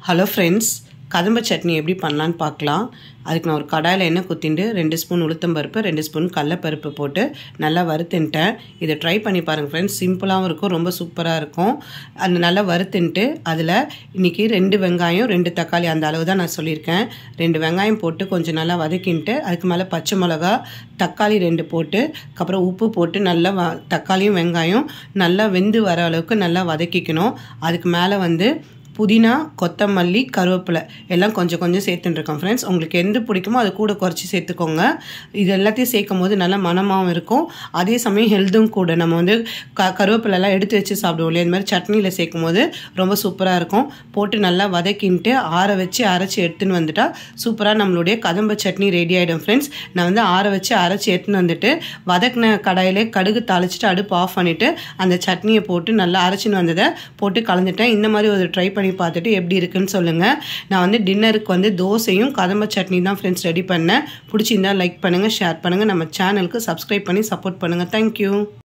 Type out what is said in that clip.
hello friends கதம்ப சட்னி எப்படி பண்ணலான்னு பார்க்கலாம் அதுக்கு நான் ஒரு கடாயில் எண்ணெய் குத்திண்டு ரெண்டு ஸ்பூன் உளுத்தம்பருப்பு ரெண்டு ஸ்பூன் கடலப்பருப்பு போட்டு நல்லா வறுத்துன்ட்டேன் இதை ட்ரை பண்ணி பாருங்கள் ஃப்ரெண்ட்ஸ் சிம்பிளாகவும் இருக்கும் ரொம்ப சூப்பராக இருக்கும் அந்த நல்லா வறுத்துன்ட்டு அதில் இன்றைக்கி ரெண்டு வெங்காயம் ரெண்டு தக்காளி அந்த அளவு தான் நான் சொல்லியிருக்கேன் ரெண்டு வெங்காயம் போட்டு கொஞ்சம் நல்லா வதக்கின்ட்டு அதுக்கு மேலே பச்சை மிளகா தக்காளி ரெண்டு போட்டு அப்புறம் உப்பு போட்டு நல்லா வ தக்காளியும் வெங்காயம் நல்லா வெந்து வர அளவுக்கு நல்லா வதக்கிக்கணும் அதுக்கு மேலே வந்து புதினா கொத்தமல்லி கருவேப்பிலை எல்லாம் கொஞ்சம் கொஞ்சம் சேர்த்துட்டுருக்கோம் ஃப்ரெண்ட்ஸ் உங்களுக்கு எந்த பிடிக்குமோ அது கூட குறைச்சி சேர்த்துக்கோங்க இது எல்லாத்தையும் சேர்க்கும் போது நல்லா மனமாகவும் இருக்கும் அதே சமயம் ஹெல்த்தும் கூட நம்ம வந்து க கருவேப்பிலெல்லாம் எடுத்து வச்சு சாப்பிடுவோம் இல்லையா இந்த மாதிரி சட்னியில் சேர்க்கும் போது ரொம்ப சூப்பராக இருக்கும் போட்டு நல்லா வதக்கின்ட்டு ஆற வச்சு அரைச்சி எடுத்துன்னு வந்துட்டா சூப்பராக நம்மளுடைய கதம்ப சட்னி ரெடி ஆகிடும் ஃப்ரெண்ட்ஸ் நான் வந்து ஆற வச்சு அரைச்சி எடுத்துன்னு வந்துட்டு வதக்கின கடாயிலே கடுகு தாளிச்சிட்டு அடுப்பு ஆஃப் பண்ணிவிட்டு அந்த சட்னியை போட்டு நல்லா அரைச்சின்னு வந்ததை போட்டு கலந்துட்டேன் இந்த மாதிரி ஒரு ட்ரை பண்ணி பார்த்துட்டு எப்படி இருக்குன்னு சொல்லுங்கள் நான் வந்து டின்னருக்கு வந்து தோசையும் கதம்ப சட்னி தான் ஃப்ரெண்ட்ஸ் ரெடி பண்ணேன் பிடிச்சிருந்தா லைக் பண்ணுங்கள் ஷேர் பண்ணுங்கள் நம்ம சேனலுக்கு சப்ஸ்கிரைப் பண்ணி சப்போர்ட் பண்ணுங்கள் தேங்க்யூ